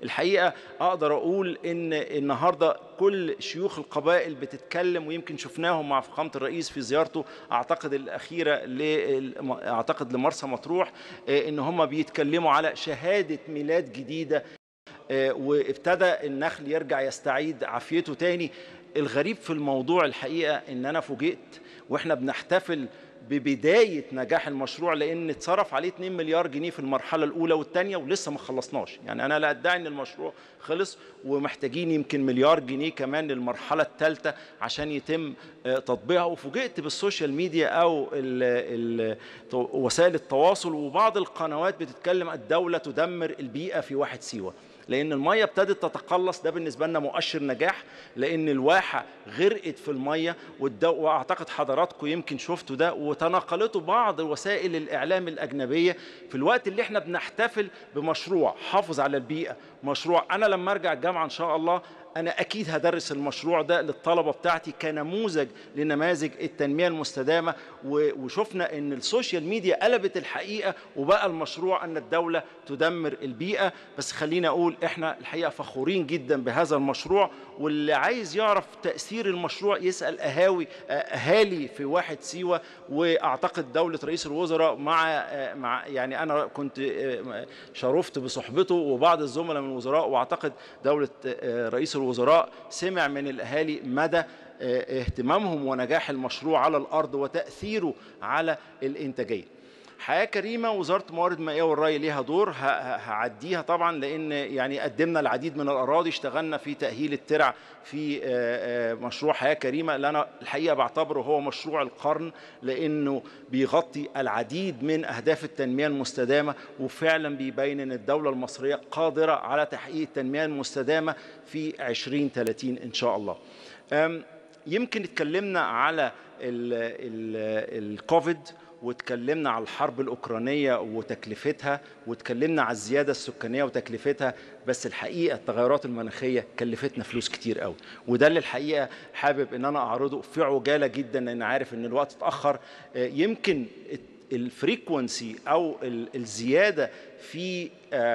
الحقيقة أقدر أقول إن النهاردة كل شيوخ القبائل بتتكلم ويمكن شفناهم مع فخامة الرئيس في زيارته أعتقد الأخيرة أعتقد لمرسى مطروح إن هم بيتكلموا على شهادة ميلاد جديدة وابتدى النخل يرجع يستعيد عافيته تاني الغريب في الموضوع الحقيقة إن أنا فوجئت وإحنا بنحتفل ببداية نجاح المشروع لأن اتصرف عليه 2 مليار جنيه في المرحلة الأولى والثانية ولسه ما خلصناش يعني أنا لا أدعي أن المشروع خلص ومحتاجين يمكن مليار جنيه كمان للمرحلة الثالثة عشان يتم تطبيقها وفوجئت بالسوشيال ميديا أو ال ال وسائل التواصل وبعض القنوات بتتكلم الدولة تدمر البيئة في واحد سيوة لان الميه ابتدت تتقلص ده بالنسبه لنا مؤشر نجاح لان الواحه غرقت في الميه واعتقد حضراتكم يمكن شفتوا ده وتناقلته بعض وسائل الاعلام الاجنبيه في الوقت اللي احنا بنحتفل بمشروع حافظ على البيئه مشروع انا لما ارجع الجامعه ان شاء الله انا اكيد هدرس المشروع ده للطلبه بتاعتي كنموذج لنماذج التنميه المستدامه وشفنا ان السوشيال ميديا قلبت الحقيقه وبقى المشروع ان الدوله تدمر البيئه بس خلينا اقول احنا الحقيقه فخورين جدا بهذا المشروع واللي عايز يعرف تاثير المشروع يسال اهاوي اهالي في واحد سيوه واعتقد دوله رئيس الوزراء مع مع يعني انا كنت شرفت بصحبته وبعض الزملاء من الوزراء واعتقد دوله رئيس الوزراء سمع من الاهالي مدى اهتمامهم ونجاح المشروع على الارض وتاثيره على الانتاجيه حياه كريمه وزاره الموارد المائيه والري ليها دور هعديها طبعا لان يعني قدمنا العديد من الاراضي اشتغلنا في تاهيل الترع في مشروع حياه كريمه اللي انا الحقيقه بعتبره هو مشروع القرن لانه بيغطي العديد من اهداف التنميه المستدامه وفعلا بيبين ان الدوله المصريه قادره على تحقيق التنميه المستدامه في 2030 ان شاء الله. يمكن اتكلمنا على الكوفيد واتكلمنا على الحرب الأوكرانية وتكلفتها واتكلمنا على الزيادة السكانية وتكلفتها بس الحقيقة التغيرات المناخية كلفتنا فلوس كتير قوي وده اللي الحقيقة حابب ان انا اعرضه في عجالة جدا لان عارف ان الوقت اتأخر يمكن الفريكونسي او الزياده في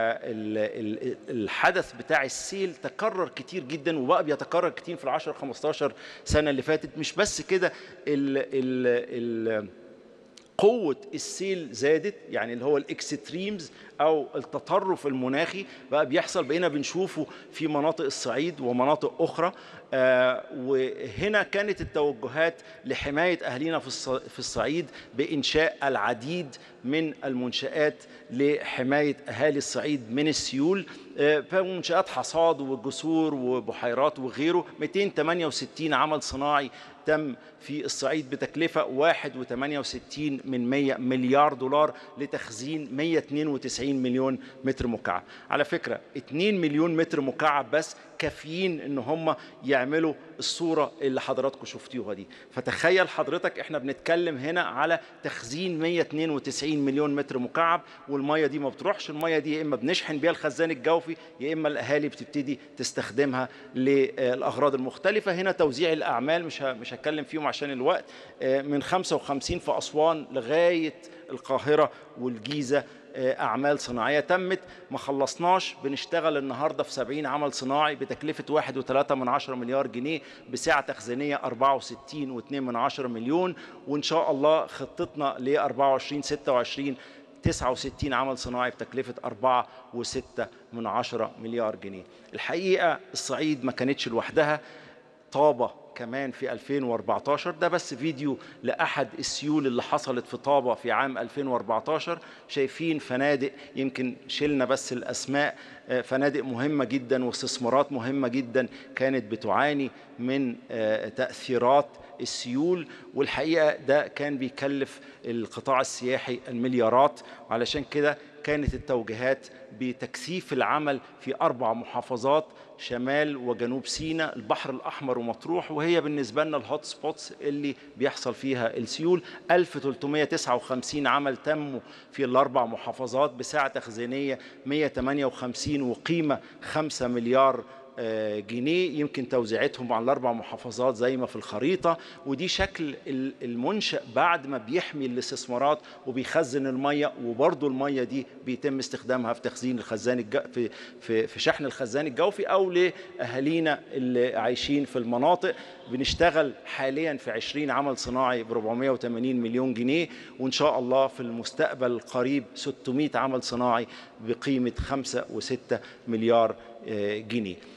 الحدث بتاع السيل تكرر كتير جدا وبقى بيتكرر كتير في ال 10 15 سنه اللي فاتت مش بس كده ال ال ال قوة السيل زادت يعني اللي هو الاكستريمز او التطرف المناخي بقى بيحصل بقينا بنشوفه في مناطق الصعيد ومناطق اخرى آه وهنا كانت التوجهات لحمايه اهالينا في في الصعيد بانشاء العديد من المنشات لحمايه اهالي الصعيد من السيول آه فمنشات حصاد وجسور وبحيرات وغيره 268 عمل صناعي تم في الصعيد بتكلفة 1.68 من 100 مليار دولار لتخزين 192 مليون متر مكعب على فكرة 2 مليون متر مكعب بس كافيين ان هم يعملوا الصوره اللي حضراتكم شفتوها دي فتخيل حضرتك احنا بنتكلم هنا على تخزين 192 مليون متر مكعب والميه دي ما بتروحش الميه دي يا اما بنشحن بيها الخزان الجوفي يا اما الاهالي بتبتدي تستخدمها للاغراض المختلفه هنا توزيع الاعمال مش مش هتكلم فيهم عشان الوقت من 55 في اسوان لغايه القاهره والجيزه اعمال صناعيه تمت ما خلصناش بنشتغل النهارده في 70 عمل صناعي بتكلفه 1.3 من 10 مليار جنيه بسعه تخزينيه 64 و2 من 10 مليون وان شاء الله خطتنا ل 24 26 69 عمل صناعي بتكلفة 4 و6 من 10 مليار جنيه الحقيقة الصعيد ما كانتش لوحدها طابة كمان في 2014 ده بس فيديو لأحد السيول اللي حصلت في طابة في عام 2014 شايفين فنادق يمكن شلنا بس الأسماء فنادق مهمة جدا واستثمارات مهمة جدا كانت بتعاني من تأثيرات السيول والحقيقة ده كان بيكلف القطاع السياحي المليارات وعلشان كده كانت التوجيهات بتكثيف العمل في أربع محافظات شمال وجنوب سيناء البحر الأحمر ومطروح وهي بالنسبة لنا الهوت سبوتس اللي بيحصل فيها السيول 1359 عمل تموا في الأربع محافظات بسعة تخزينية 158 وقيمة 5 مليار جنيه يمكن توزيعتهم على الاربع محافظات زي ما في الخريطه ودي شكل المنشا بعد ما بيحمي الاستثمارات وبيخزن الميه وبرضه الميه دي بيتم استخدامها في تخزين الخزان الج... في في في شحن الخزان الجوفي او لاهالينا اللي عايشين في المناطق بنشتغل حاليا في 20 عمل صناعي ب 480 مليون جنيه وان شاء الله في المستقبل القريب 600 عمل صناعي بقيمه 5 و6 مليار جنيه